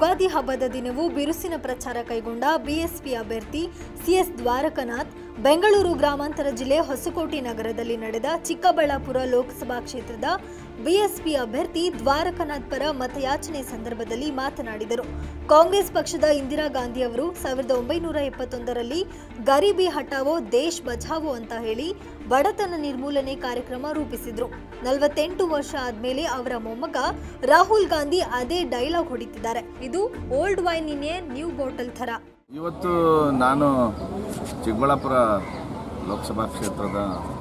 ಯುಗಾದಿ ಹಬ್ಬದ ದಿನವೂ ಬಿರುಸಿನ ಪ್ರಚಾರ ಕೈಗೊಂಡ ಬಿಎಸ್ಪಿ ಅಭ್ಯರ್ಥಿ ಸಿಎಸ್ ದ್ವಾರಕನಾಥ್ ಬೆಂಗಳೂರು ಗ್ರಾಮಾಂತರ ಜಿಲ್ಲೆ ಹೊಸಕೋಟೆ ನಗರದಲ್ಲಿ ನಡೆದ ಚಿಕ್ಕಬಳ್ಳಾಪುರ ಲೋಕಸಭಾ ಕ್ಷೇತ್ರದ ಬಿಎಸ್ಪಿ ಅಭ್ಯರ್ಥಿ ದ್ವಾರಕನಾಥ್ ಪರ ಮತಯಾಚನೆ ಸಂದರ್ಭದಲ್ಲಿ ಮಾತನಾಡಿದರು ಕಾಂಗ್ರೆಸ್ ಪಕ್ಷದ ಇಂದಿರಾ ಗಾಂಧಿ ಅವರು ಸಾವಿರದ ಒಂಬೈನೂರ ಎಪ್ಪತ್ತೊಂದರಲ್ಲಿ ಗರೀಬಿ ಹಟಾವೋ ದೇಶ್ ಬಚಾವೋ ಅಂತ ಹೇಳಿ ಬಡತನ ನಿರ್ಮೂಲನೆ ಕಾರ್ಯಕ್ರಮ ರೂಪಿಸಿದ್ರು ನಲವತ್ತೆಂಟು ವರ್ಷ ಆದ್ಮೇಲೆ ಅವರ ಮೊಮ್ಮಗ ರಾಹುಲ್ ಗಾಂಧಿ ಅದೇ ಡೈಲಾಗ್ ಹೊಡಿತಿದ್ದಾರೆ ಇದು old wine in a new bottle ಥರ ಇವತ್ತು ನಾನು ಚಿಕ್ಕಬಳ್ಳಾಪುರ ಲೋಕಸಭಾ ಕ್ಷೇತ್ರದ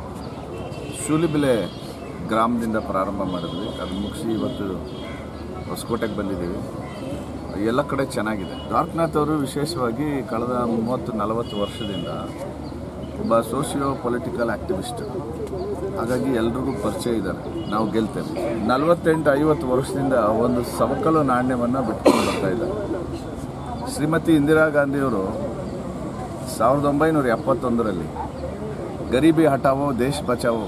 ಶೂಲಿಬೆಲೆ ಗ್ರಾಮದಿಂದ ಪ್ರಾರಂಭ ಮಾಡಿದ್ವಿ ಅದು ಮುಗಿಸಿ ಇವತ್ತು ಹೊಸಕೋಟೆಗೆ ಬಂದಿದ್ದೀವಿ ಎಲ್ಲ ಕಡೆ ಚೆನ್ನಾಗಿದೆ ದ್ವಾರಕನಾಥ್ ಅವರು ವಿಶೇಷವಾಗಿ ಕಳೆದ ಮೂವತ್ತು ನಲವತ್ತು ವರ್ಷದಿಂದ ಒಬ್ಬ ಸೋಷಿಯೋ ಪೊಲಿಟಿಕಲ್ ಆ್ಯಕ್ಟಿವಿಸ್ಟ್ ಹಾಗಾಗಿ ಎಲ್ರಿಗೂ ಪರಿಚಯ ಇದ್ದಾರೆ ನಾವು ಗೆಲ್ತೇವೆ ನಲವತ್ತೆಂಟು ಐವತ್ತು ವರ್ಷದಿಂದ ಒಂದು ಸವಕಲು ನಾಣ್ಯವನ್ನು ಬಿಟ್ಕೊಂಡು ಬರ್ತಾ ಇದ್ದಾರೆ ಶ್ರೀಮತಿ ಇಂದಿರಾ ಗಾಂಧಿಯವರು ಸಾವಿರದ ಒಂಬೈನೂರ ಎಪ್ಪತ್ತೊಂದರಲ್ಲಿ ಗರೀಬಿ ಹಟಾವೋ ದೇಶ್ ಬಚಾವೋ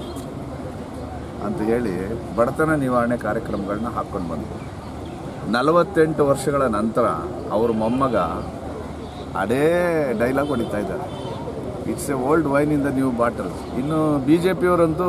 ಅಂತ ಹೇಳಿ ಬಡತನ ನಿವಾರಣೆ ಕಾರ್ಯಕ್ರಮಗಳನ್ನ ಹಾಕ್ಕೊಂಡು ಬಂದರು ನಲವತ್ತೆಂಟು ವರ್ಷಗಳ ನಂತರ ಅವ್ರ ಮೊಮ್ಮಗ ಅದೇ ಡೈಲಾಗ್ ಹೊಡಿತಾ ಇದ್ದಾರೆ it's a old wine in the new bottle ಇನ್ನು ಬಿ ಜೆ ಪಿಯವರಂತೂ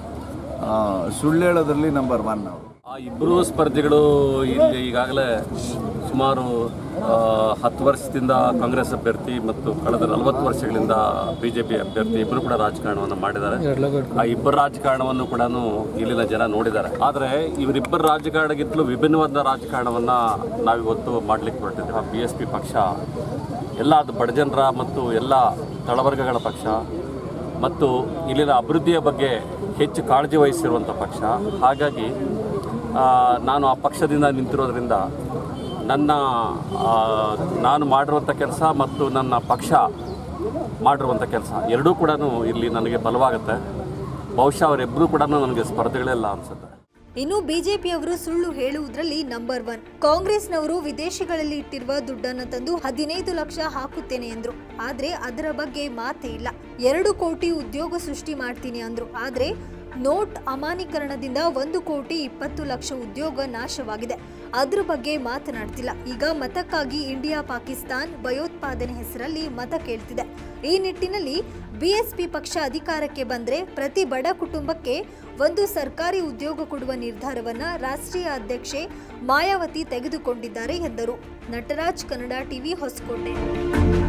ಸುಳ್ಳು ಹೇಳೋದ್ರಲ್ಲಿ ನಂಬರ್ ಒನ್ ಅವರು ಆ ಇಬ್ಬರು ಸ್ಪರ್ಧಿಗಳು ಇಲ್ಲಿ ಈಗಾಗಲೇ ಸುಮಾರು ಆ, ಹತ್ತು ವರ್ಷದಿಂದ ಕಾಂಗ್ರೆಸ್ ಅಭ್ಯರ್ಥಿ ಮತ್ತು ಕಳೆದ ನಲವತ್ತು ವರ್ಷಗಳಿಂದ ಬಿಜೆಪಿ ಅಭ್ಯರ್ಥಿ ಇಬ್ಬರು ಕೂಡ ರಾಜಕಾರಣವನ್ನು ಮಾಡಿದ್ದಾರೆ ಆ ಇಬ್ಬರ ರಾಜಕಾರಣವನ್ನು ಕೂಡ ಇಲ್ಲಿನ ಜನ ನೋಡಿದ್ದಾರೆ ಆದರೆ ಇವರಿಬ್ಬರ ರಾಜಕಾರಣಕ್ಕಿಂತಲೂ ವಿಭಿನ್ನವಾದ ರಾಜಕಾರಣವನ್ನು ನಾವಿವತ್ತು ಮಾಡಲಿಕ್ಕೆ ಹೊರಟಿದ್ದೇವೆ ಬಿ ಎಸ್ ಪಿ ಪಕ್ಷ ಎಲ್ಲ ಅದು ಬಡಜನರ ಮತ್ತು ಎಲ್ಲ ತಳವರ್ಗಗಳ ಪಕ್ಷ ಮತ್ತು ಇಲ್ಲಿನ ಅಭಿವೃದ್ಧಿಯ ಬಗ್ಗೆ ಹೆಚ್ಚು ಕಾಳಜಿ ವಹಿಸಿರುವಂಥ ಪಕ್ಷ ಹಾಗಾಗಿ ಆ, ನಾನು ಆ ಪಕ್ಷದಿಂದ ನಿಂತಿರೋದ್ರಿಂದ ನನ್ನ ಆ, ನಾನು ಮಾಡಿರುವಂಥ ಕೆಲಸ ಮತ್ತು ನನ್ನ ಪಕ್ಷ ಮಾಡಿರುವಂಥ ಕೆಲಸ ಎರಡೂ ಕೂಡ ಇಲ್ಲಿ ನನಗೆ ಬಲವಾಗುತ್ತೆ ಬಹುಶಃ ಅವರಿಬ್ಬರೂ ಕೂಡ ನನಗೆ ಸ್ಪರ್ಧೆಗಳಿಲ್ಲ ಅನಿಸುತ್ತೆ ಇನ್ನು ಬಿಜೆಪಿಯವರು ಸುಳ್ಳು ಹೇಳುವುದರಲ್ಲಿ ನಂಬರ್ ಒನ್ ಕಾಂಗ್ರೆಸ್ನವರು ವಿದೇಶಗಳಲ್ಲಿ ಇಟ್ಟಿರುವ ದುಡ್ಡನ್ನು ತಂದು ಹದಿನೈದು ಲಕ್ಷ ಹಾಕುತ್ತೇನೆ ಎಂದ್ರು ಆದ್ರೆ ಅದರ ಬಗ್ಗೆ ಮಾತೇ ಇಲ್ಲ ಎರಡು ಕೋಟಿ ಉದ್ಯೋಗ ಸೃಷ್ಟಿ ಮಾಡ್ತೀನಿ ಅಂದ್ರು ಆದ್ರೆ ನೋಟ್ ಅಮಾನೀಕರಣದಿಂದ ಒಂದು ಕೋಟಿ ಇಪ್ಪತ್ತು ಲಕ್ಷ ಉದ್ಯೋಗ ನಾಶವಾಗಿದೆ ಅದ್ರ ಬಗ್ಗೆ ಮಾತನಾಡ್ತಿಲ್ಲ ಈಗ ಮತಕ್ಕಾಗಿ ಇಂಡಿಯಾ ಪಾಕಿಸ್ತಾನ್ ಭಯೋತ್ಪಾದನೆ ಹೆಸರಲ್ಲಿ ಮತ ಕೇಳ್ತಿದೆ ಈ ನಿಟ್ಟಿನಲ್ಲಿ ಬಿಎಸ್ಪಿ ಪಕ್ಷ ಅಧಿಕಾರಕ್ಕೆ ಬಂದ್ರೆ ಪ್ರತಿ ಬಡ ಕುಟುಂಬಕ್ಕೆ ಒಂದು ಸರ್ಕಾರಿ ಉದ್ಯೋಗ ಕೊಡುವ ನಿರ್ಧಾರವನ್ನ ರಾಷ್ಟ್ರೀಯ ಅಧ್ಯಕ್ಷೆ ಮಾಯಾವತಿ ತೆಗೆದುಕೊಂಡಿದ್ದಾರೆ ಎಂದರು ನಟರಾಜ್ ಕನ್ನಡ ಟಿವಿ ಹೊಸಕೋಟೆ